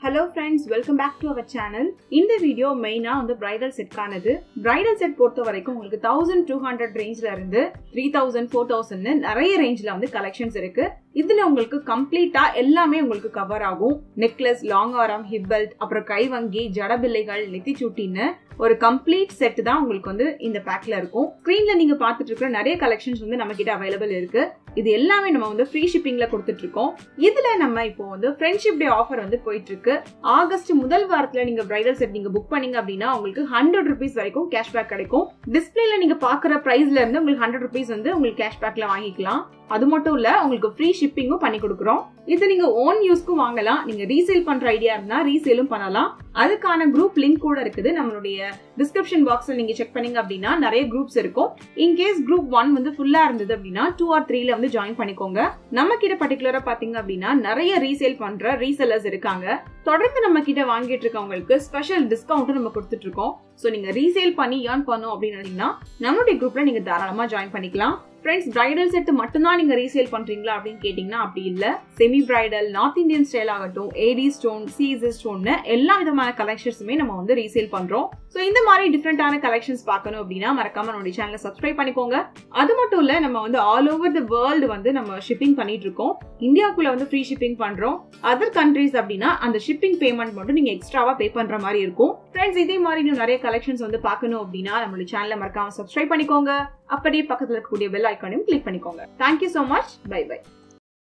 hello friends welcome back to our channel இந்த video மெயினா வந்து பிரைடல் செட்கானது பிரைடல் செட் பொறுத்த வரைக்கும் உங்களுக்கு தௌசண்ட் டூ ஹண்ட்ரட் ரேஞ்ச்ல இருந்து த்ரீ தௌசண்ட் ஃபோர் தௌசண்ட் நிறைய ரேஞ்ச்ல வந்து கலெக்ஷன்ஸ் இருக்கு இதுல உங்களுக்கு கம்ப்ளீட்டா எல்லாமே உங்களுக்கு கவர் ஆகும் நெக்லஸ் லாங் ஆரம் ஹிப் பெல்ட் அப்புறம் கைவங்கி ஜடபிள்ளைகள் நெத்திச்சூட்டின்னு ஒரு கம்ப்ளீட் செட் தான் உங்களுக்கு வந்து இந்த பேக்ல இருக்கும் ஸ்கிரீன்ல நீங்க பாத்துட்டு இருக்கிற நிறைய கலெக்ஷன்ஸ் வந்து நம்ம கிட்ட அவைலபிள் இருக்கு இது எல்லாமே நம்ம வந்து ஃப்ரீ ஷிப்பிங்ல கொடுத்துட்டு இருக்கோம் இதுல நம்ம இப்போ வந்து ஃப்ரெண்ட்ஷிப் டே ஆஃபர் வந்து போயிட்டு இருக்கு ஆகஸ்ட் முதல் வாரத்துல நீங்க பிரைடல் செட் நீங்க புக் பண்ணீங்க அப்படின்னா உங்களுக்கு ஹண்ட்ரட் ருபீஸ் வரைக்கும் கேஷ்பேக் கிடைக்கும் டிஸ்பிளேல நீங்க பாக்குற பிரைஸ்ல இருந்து உங்களுக்கு ஹண்ட்ரட் ருபீஸ் வந்து உங்களுக்கு கேஷ்பேக்ல வாங்கிக்கலாம் அது மட்டும் இல்ல உங்களுக்கு ஃப்ரீ ஷிப்பிங்கும் பண்ணி கொடுக்குறோம் இது நீங்க ஓன் யூஸ்க்கும் வாங்கலாம் நீங்க ரீசேல் பண்ற ஐடியா இருந்தா ரீசேலும் பண்ணலாம் அதுக்கான குரூப் லிங்க் கூட இருக்குது நம்மளுடைய டிஸ்கிரிப்ஷன் பாக்ஸ்ல நீங்க செக் பண்ணீங்க அப்படின்னா நிறைய குரூப்ஸ் இருக்கும் இன்கேஸ் குரூப் ஒன் வந்து ஃபுல்லா இருந்தது அப்படின்னா டூ ஆர் த்ரீல வந்து ஜாயின் பண்ணிக்கோங்க நம்ம கிட்ட பர்டிகுலரா பாத்தீங்க அப்படின்னா நிறைய ரீசேல் பண்ற ரீசெல்லர்ஸ் இருக்காங்க தொடர்ந்து நம்ம கிட்ட வாங்கிட்டு இருக்கவங்களுக்கு ஸ்பெஷல் டிஸ்கவுண்ட் நம்ம கொடுத்துட்டு இருக்கோம் ஸோ நீங்க ரீசேல் பண்ணி ஏர்ன் பண்ணும் அப்படின்னு நினைச்சீங்கன்னா நம்மளுடைய குரூப்ல நீங்க தாராளமா ஜாயின் பண்ணிக்கலாம் ஃப்ரெண்ட்ஸ் பிரைடல் செட் மட்டும்தான் நீங்க ரீசேல் பண்றீங்களா அப்படின்னு கேட்டீங்கன்னா அப்படி இல்ல semi bridal north Indian style ஆகட்டும் ஏடி ஸ்டோன் சிசி ஸ்டோன் எல்லா விதமான கலெக்ஷன்ஸுமே நம்ம வந்து ரீசேல் பண்றோம் ஸோ இந்த மாதிரி டிஃப்ரெண்டான கலெக்ஷன்ஸ் பார்க்கணும் அப்படின்னா மறக்காம நம்மளுடைய சேனலை சப்ஸ்கிரைப் பண்ணிக்கோங்க அது மட்டும் இல்ல நம்ம வந்து ஆல் ஓவர் த வேர்ல்டு வந்து நம்ம ஷிப்பிங் பண்ணிட்டு இருக்கோம் இந்தியாவுக்குள்ள வந்து ஃப்ரீ ஷிப்பிங் பண்றோம் அதர் கண்ட்ரீஸ் அப்படின்னா அந்த ஷிப்பிங் பேமெண்ட் மட்டும் நீங்க எக்ஸ்ட்ராவா பே பண்ற மாதிரி இருக்கும் ஃப்ரெண்ட்ஸ் இதே மாதிரி இன்னும் நிறைய கலெக்ஷன்ஸ் வந்து பார்க்கணும் அப்படின்னா நம்மளுடைய சேனலை மறக்காம சப்ஸ்கிரைப் பண்ணிக்கோங்க அப்படியே பக்கத்துல இருக்கக்கூடிய பெல் ஐக்கானையும் கிளிக் பண்ணிக்கோங்க thank you so much bye by